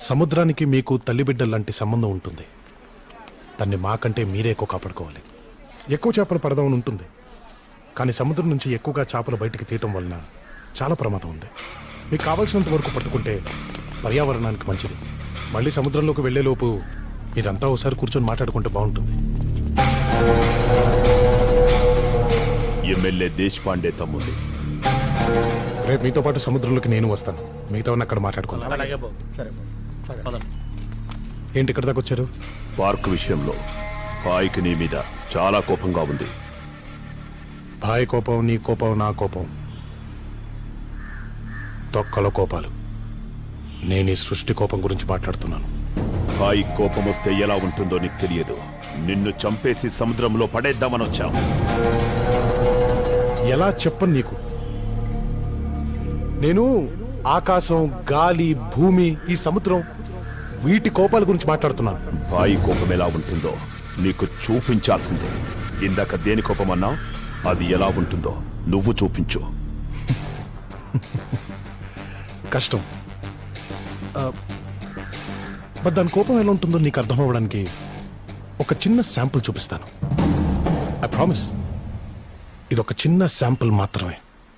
సముద్రానికి మీకు తల్లిబిడ్డల లాంటి సంబంధం ఉంటుంది దాన్ని మాకంటే మీరే ఎక్కువ కాపాడుకోవాలి ఎక్కువ చేపలు పడదామని ఉంటుంది కానీ సముద్రం నుంచి ఎక్కువగా చేపలు బయటికి తీయటం వలన చాలా ప్రమాదం ఉంది మీకు కావాల్సినంత వరకు పట్టుకుంటే పర్యావరణానికి మంచిది మళ్ళీ సముద్రంలోకి వెళ్లేలోపు మీరంతా ఒకసారి కూర్చొని మాట్లాడుకుంటే బాగుంటుంది ఎమ్మెల్యే దేశపాండే తమ్ముడి రేపు మీతో పాటు సముద్రంలోకి నేను వస్తాను మిగతావన్నీ అక్కడ మాట్లాడుకుందాం అలాగే బాబు సరే పదండి ఏంటి ఇక్కడ దాకా వచ్చారు పార్క్ విషయంలో పాయికి నీ మీద చాలా కోపంగా ఉంది భాయ్ కోపం నీ కోపం నా కోపం తొక్కల కోపాలు నేను ఈ సృష్టి కోపం గురించి మాట్లాడుతున్నాను పాయి కోపం వస్తే ఎలా ఉంటుందో నీకు తెలియదు నిన్ను చంపేసి సముద్రంలో పడేద్దామని వచ్చాం ఎలా చెప్పను నీకు నేను ఆకాశం గాలి భూమి ఈ సముద్రం వీటి కోపాల గురించి మాట్లాడుతున్నాను పాయి కోపం ఎలా ఉంటుందో నీకు చూపించాల్సిందే ఇందాక దేని కోపం అన్నా అది ఎలా ఉంటుందో నువ్వు చూపించు కష్టం ఆ, బట్ దాని కోపం ఎలా ఉంటుందో నీకు అర్థం అవ్వడానికి ఒక చిన్న శాంపుల్ చూపిస్తాను ఐ ప్రామిస్ ఇది ఒక చిన్న శాంపుల్ మాత్రమే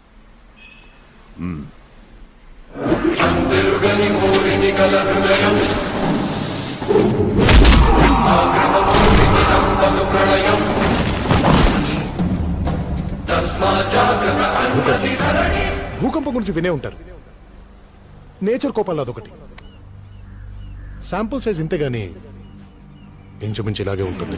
భూకంపం గురించి వినే ఉంటారు నేచర్ కోపాల్లో అదొకటి శాంపుల్ సైజ్ ఇంతే గాని ఇంచుమించు ఇలాగే ఉంటుంది